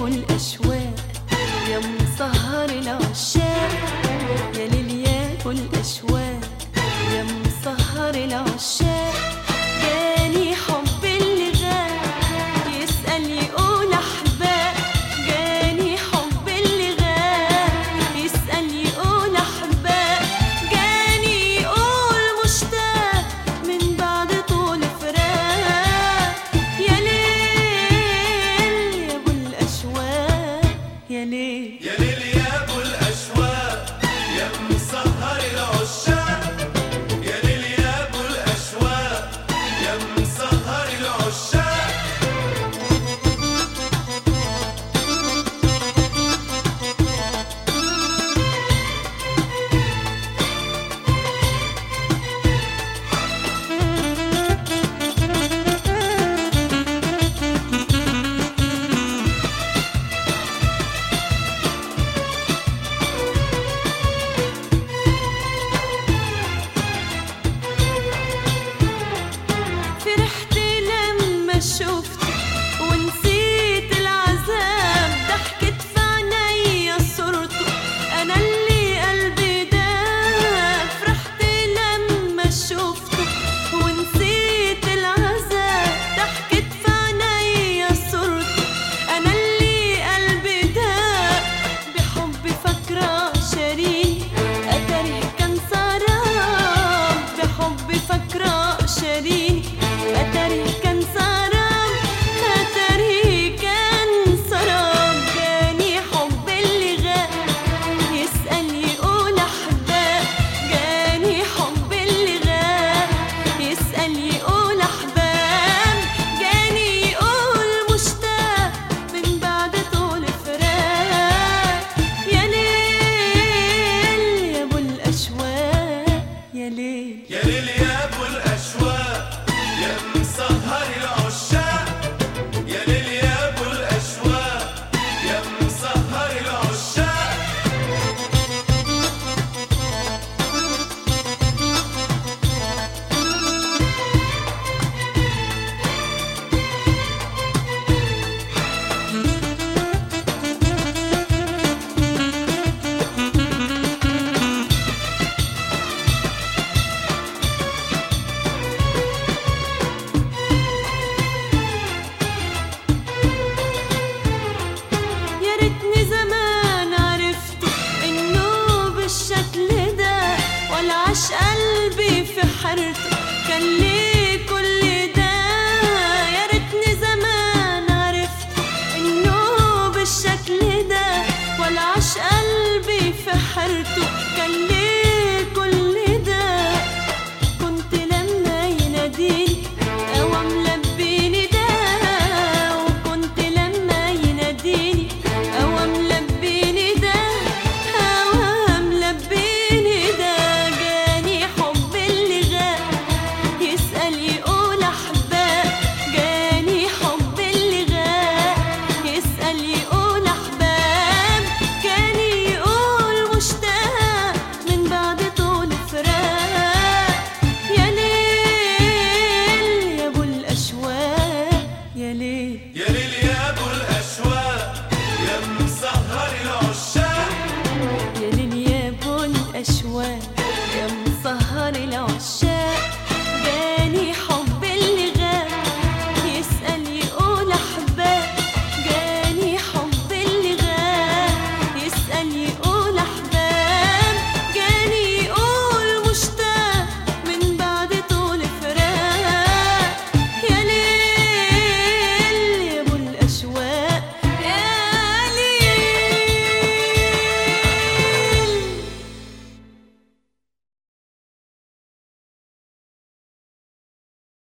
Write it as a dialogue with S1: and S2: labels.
S1: ابو الاشواق يا مسهر العشاق يا ليل يا ابو الاشواق يا مسهر العشاق جاني حب اللي غاب يسأل يقول احباب جاني حب اللي غاب يسأل يقول احباب جاني يقول مشتاق من بعد طول فراق يا ليل يا ابو الاشواق يا ليل
S2: يا ليل يا ابو الاشواق يا مسهر العشاق يا ليل يا ابو الاشواق يا مسهر العشاق
S1: فرحت لما شفت ونسيت العذاب ضحكت في عينيا صورته انا اللي قلبي داب فرحت لما شفته ونسيت العذاب ضحكت في عينيا صورته انا اللي قلبي داب بحبي فاكره شريك اتاري كان سراب بحبي فاكره شريك اتاري كان سراب اتاري كان سراب جاني حب اللي غاب يسأل يقول احباب جاني حب اللي غاب يسأل يقول احباب جاني يقول مشتاق من بعد طول فراق يا ليل يا ابو الاشواق يا ليل
S2: يا ليل يا ابو الاشواق يا مسهر العشاق يا ليل يا ابو الاشواق يا مسهر العشاق
S1: يا ريتني زمان عرفت انه بالشكل ده ولا عاش قلبي في حيرته كان ليه كل ده يا ريتني زمان عرفت انه بالشكل ده ولا عاش قلبي في حيرته كان ليه